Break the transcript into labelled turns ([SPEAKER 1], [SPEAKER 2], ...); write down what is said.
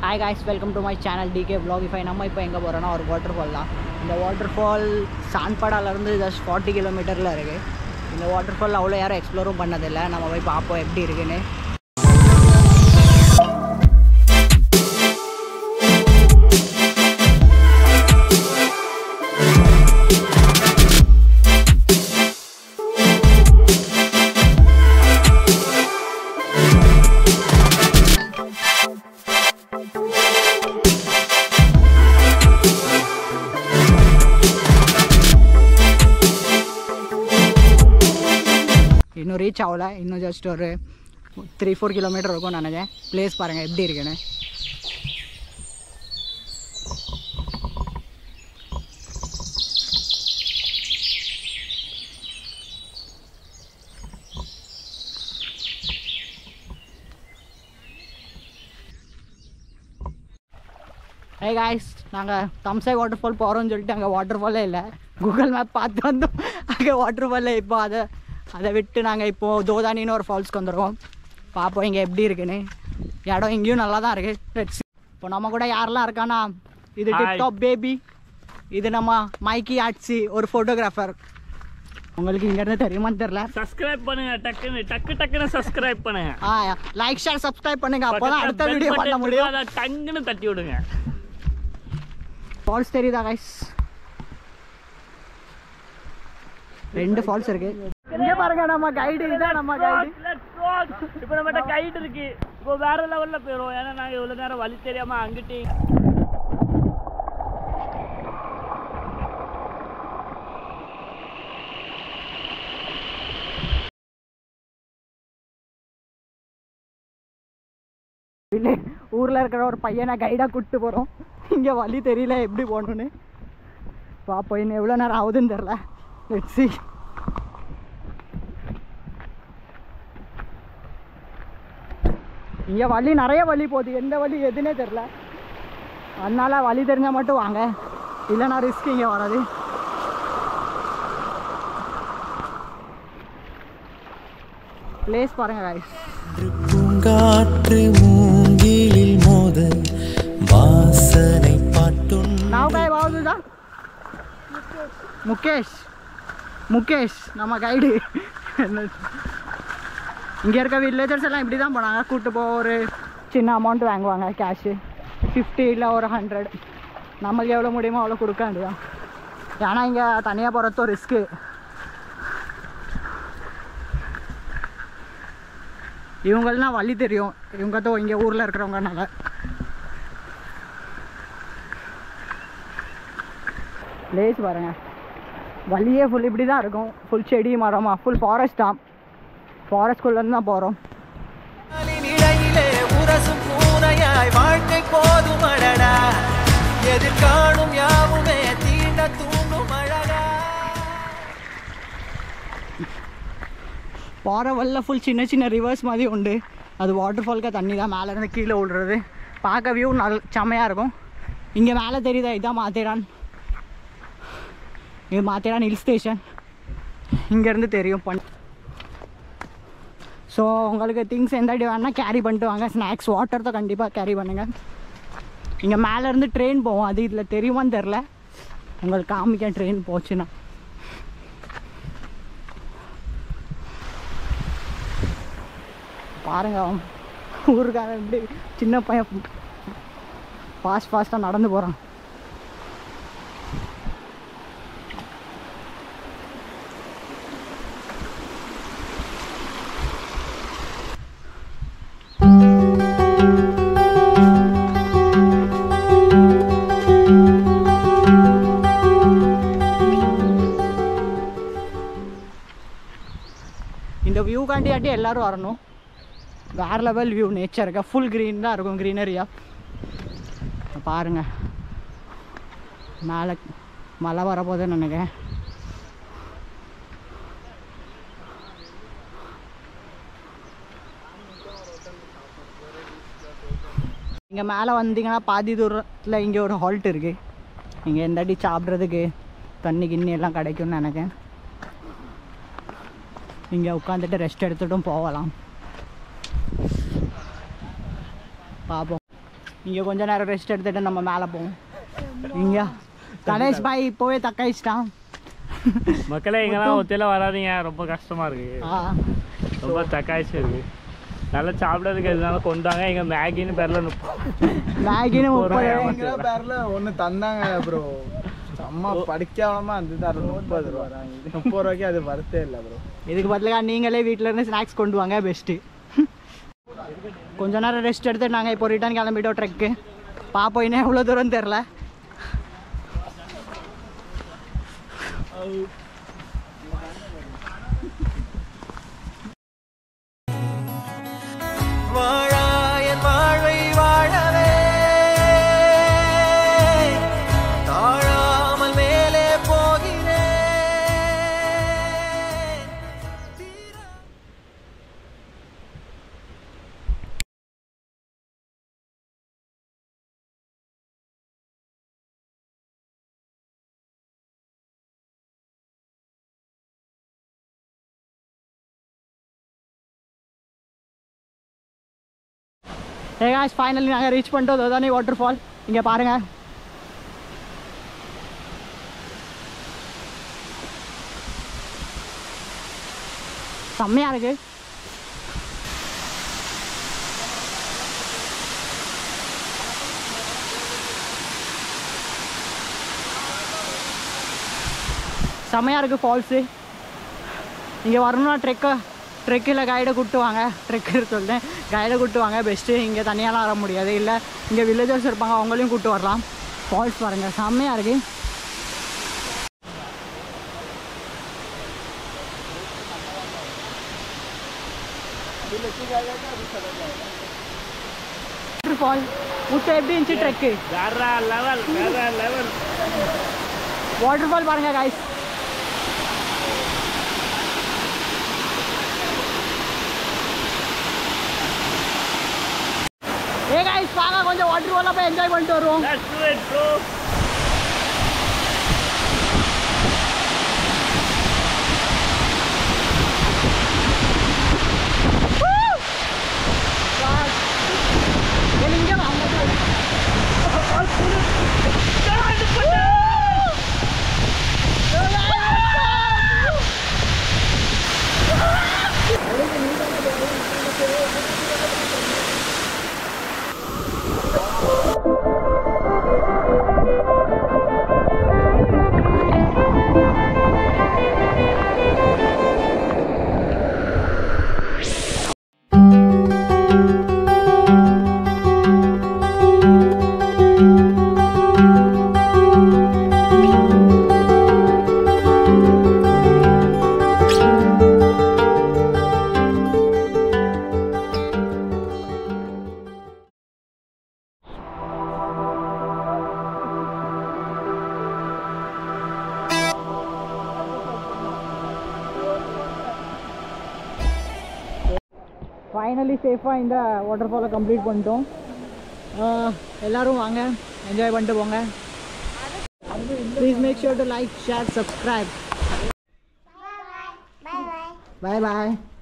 [SPEAKER 1] Hi guys welcome to my channel DK blogify நம்ம இப்போ எங்கே போகிறோன்னா ஒரு வாட்டர் ஃபால் தான் இந்த வாட்டர் ஃபால் சான்பாடாலேருந்து ஜஸ்ட் ஃபார்ட்டி கிலோமீட்டரில் இருக்குது இந்த வாட்டர் ஃபால் அவ்வளோ யாரும் எக்ஸ்ப்ளோரும் பண்ணதில்லை நம்ம போய் பார்ப்போம் எப்படி இருக்குன்னு இன்னும் ரீச் ஆகல இன்னும் ஜஸ்ட் ஒரு த்ரீ ஃபோர் கிலோமீட்டர் இருக்கும்னு நினைக்கிறேன் பிளேஸ் பாருங்கள் எப்படி இருக்குன்னு ஹே காய்ஸ் நாங்கள் தம்சாய் வாட்டர் ஃபால் போகிறோம்னு சொல்லிட்டு அங்கே வாட்டர் ஃபாலே இல்லை கூகுள் மேப் பார்த்து வந்தோம் அங்கே வாட்டர் ஃபாலே இப்போ அதை அதை விட்டு நாங்கள் இப்போது தோதானின்னு ஒரு ஃபால்ஸ்க்கு வந்துடுவோம் பார்ப்போம் இங்கே எப்படி இருக்குன்னு இடம் இங்கேயும் நல்லா தான் இருக்குது லெட்ஸ் இப்போ நம்ம கூட யாரெல்லாம் இருக்கானா இது
[SPEAKER 2] Hi.
[SPEAKER 1] டிப்டாப் பேபி இது நம்ம மைக்கி ஆட்சி ஒரு ஃபோட்டோகிராஃபர் உங்களுக்கு இங்கேருந்து தெரியுமான்னு தெரில
[SPEAKER 2] சப்ஸ்கிரைப் பண்ணுங்க டக்குன்னு டக்கு டக்குன்னு சப்ஸ்கிரைப் பண்ணுங்க
[SPEAKER 1] ஆ லைக் ஷேர் சப்ஸ்கிரைப் பண்ணுங்க அப்போ தான் அடுத்த
[SPEAKER 2] பக்கத்துல bell
[SPEAKER 1] வீடியோ
[SPEAKER 2] button
[SPEAKER 1] பண்ண முடியும்
[SPEAKER 2] இருக்கும், அதை டங்குன்னு தட்டி விடுங்க
[SPEAKER 1] ஃபால்ஸ் தெரியுதா கைஸ் ரெண்டு ஃபால்ஸ் இருக்கு இங்க பாருங்க நம்ம கைடு இதான் நம்ம கைடு
[SPEAKER 2] இப்போ நம்மகிட்ட கைட் இருக்கு இப்போ வேற லெவல்ல போயிடும் ஏன்னா நாங்க இவ்வளவு நேரம் வழி தெரியாம அங்கிட்டு
[SPEAKER 1] இல்லை ஊர்ல இருக்கிற ஒரு பையனை கைடா கூப்பிட்டு போறோம் இங்க வழி தெரியல எப்படி போகணும்னு பாப்போம் இன்னும் எவ்வளோ நேரம் ஆகுதுன்னு தெரில லெட்ஸ் see இங்க வழி நிறைய வழி போகுது எந்த வழி எதுனே தெரில அதனால வழி தெரிஞ்சா மட்டும் வாங்க இல்லைன்னா ரிஸ்க் இங்கே வராது பிளேஸ் பாருங்க guys
[SPEAKER 3] பூங்காற்று மூங்கிலில் மோத வாசனை பாட்டுண்
[SPEAKER 1] नाव काय भाव तुझा முகேஷ் முகேஷ் நம்ம கைடு இங்கே இருக்க வில்லேஜர்ஸ் எல்லாம் இப்படி தான் போனாங்க கூப்பிட்டு போக ஒரு சின்ன அமௌண்ட் வாங்குவாங்க கேஷு ஃபிஃப்டி இல்லை ஒரு ஹண்ட்ரட் நமக்கு எவ்வளோ முடியுமோ அவ்வளோ கொடுக்க வேண்டியதான் ஏன்னா இங்கே தனியாக போகிறதும் ரிஸ்க்கு இவங்கெல்லாம் வழி தெரியும் இவங்க தான் இங்கே ஊரில் இருக்கிறவங்கனால பிளேஸ் பாருங்க வழியே ஃபுல் இப்படி தான் இருக்கும் ஃபுல் செடி மரமா ஃபுல் ஃபாரஸ்ட் தான் ஃபாரஸ்ட்குள்ளேருந்து தான் போகிறோம்
[SPEAKER 3] இடையிலே உரசும் பூனையாய் வாழ்க்கை போதும் அடடா எதிர்காணும் யாவுமே தீண்ட தூண்டும் அழகா
[SPEAKER 1] போகிற வழியில் ஃபுல் சின்ன சின்ன ரிவர்ஸ் மாதிரி உண்டு அது வாட்டர் ஃபால்க்கு தண்ணி தான் மேலேருந்து கீழே விடுறது பார்க்க வியூ நல் செம்மையாக இருக்கும் இங்கே மேலே தெரியுதா இதான் மாத்தேரான் இது மாத்தேரான் ஹில் ஸ்டேஷன் இங்கேருந்து தெரியும் பண் ஸோ உங்களுக்கு திங்ஸ் எந்த அடி வேணால் கேரி பண்ணிட்டு வாங்க ஸ்நாக்ஸ் வாட்டர் தான் கண்டிப்பாக கேரி பண்ணுங்கள் இங்கே மேலேருந்து ட்ரெயின் போவோம் அது இதில் தெரியுமான்னு தெரில உங்களுக்கு காமிக்க ட்ரெயின் போச்சுன்னா பாருங்க அவன் ஊருக்காரன் எப்படி சின்ன பையன் ஃபாஸ்ட் ஃபாஸ்ட்டாக நடந்து போகிறான் இந்த வியூ காண்டியாட்டி எல்லாரும் வரணும் வேறு லெவல் வியூ நேச்சருக்கு ஃபுல் க்ரீன் தான் இருக்கும் க்ரீனரியாக பாருங்க மேலே மழை வரப்போகுதுன்னு நினைக்கிறேன் இங்கே மேலே வந்தீங்கன்னா பாதி தூரத்தில் இங்கே ஒரு ஹால்ட் இருக்குது இங்கே எந்த அடி சாப்பிட்றதுக்கு தண்ணி கிண்ணி எல்லாம் கிடைக்கும்னு நினைக்கிறேன் இங்கே உட்காந்துட்டு ரெஸ்ட் எடுத்துட்டும் போகலாம் பார்ப்போம் இங்கே கொஞ்ச நேரம் ரெஸ்ட் எடுத்துட்டு நம்ம மேலே போவோம் இங்கே கணேஷ் பாய் இப்போவே தக்காயிச்சிட்டான்
[SPEAKER 2] மக்களே இங்கெல்லாம் ஒத்தையில வராதீங்க ரொம்ப கஷ்டமா இருக்கு
[SPEAKER 1] ஆ
[SPEAKER 2] ரொம்ப தக்காய்ச்சி இருக்கு நல்லா சாப்பிடறதுக்கு எதுனால கொண்டாங்க இங்க மேகின்னு பேர்ல முப்பது
[SPEAKER 1] மேகின்னு முப்பது
[SPEAKER 2] ஏமாத்து.
[SPEAKER 4] பேர்ல ஒண்ணு தந்தாங்க ப்ரோ அம்மா படிக்காம அந்த தரம் முப்பது ரூபா முப்பது ரூபாய்க்கு அது வரத்தே இல்லை ப்ரோ
[SPEAKER 1] இதுக்கு பதிலாக நீங்களே வீட்டில் இருந்து ஸ்நாக்ஸ் கொண்டு வாங்க பெஸ்ட்டு கொஞ்ச நேரம் ரெஸ்ட் எடுத்து நாங்கள் இப்போ ரிட்டர்ன் கிளம்பிட்டோம் ட்ரெக்கு பார்ப்போம் இன்னும் எவ்வளோ தூரம் தெரில
[SPEAKER 3] வாழாயன் வாழ்வை வாழவே தாழாமல் மேலே போகிறேன்
[SPEAKER 1] ஏ காய்ஸ் ஃபைனலி நாங்கள் ரீச் பண்ணிட்டோம் அதுதானே வாட்டர் ஃபால் இங்கே பாருங்கள் செம்மையாக இருக்கு செம்மையாக இருக்குது ஃபால்ஸு இங்கே வரணும்னா ட்ரெக்கை ட்ரெக்கில் கைடை கூட்டு வாங்க ட்ரெக்கர் சொல்லிட்டேன் கைடை கூட்டு வாங்க பெஸ்ட்டு இங்கே தனியாலாம் வர முடியாது இல்லை இங்கே வில்லேஜர்ஸ் இருப்பாங்க அவங்களையும் கூட்டு வரலாம் ஃபால்ஸ் பாருங்கள் செம்மையாக இருக்குது ஃபால் முட்டை எப்படி இருந்துச்சு ட்ரெக்கு
[SPEAKER 2] வேற லெவல் வேற லெவல்
[SPEAKER 1] வாட்டர் ஃபால் பாருங்க காய்ஸ் ஏ காய்ஸ் வாங்க கொஞ்சம் வாட்டர் ஃபாலில் போய் என்ஜாய் பண்ணிட்டு வருவோம்
[SPEAKER 2] Let's do it, bro.
[SPEAKER 1] இங்கே வாங்க ஃபைனலி சேஃபாக இந்த வாட்டர் ஃபாலை கம்ப்ளீட் பண்ணிட்டோம் ஆஹ் எல்லாரும் வாங்க என்ஜாய் பண்ணிட்டு போங்க please make sure to like share subscribe bye bye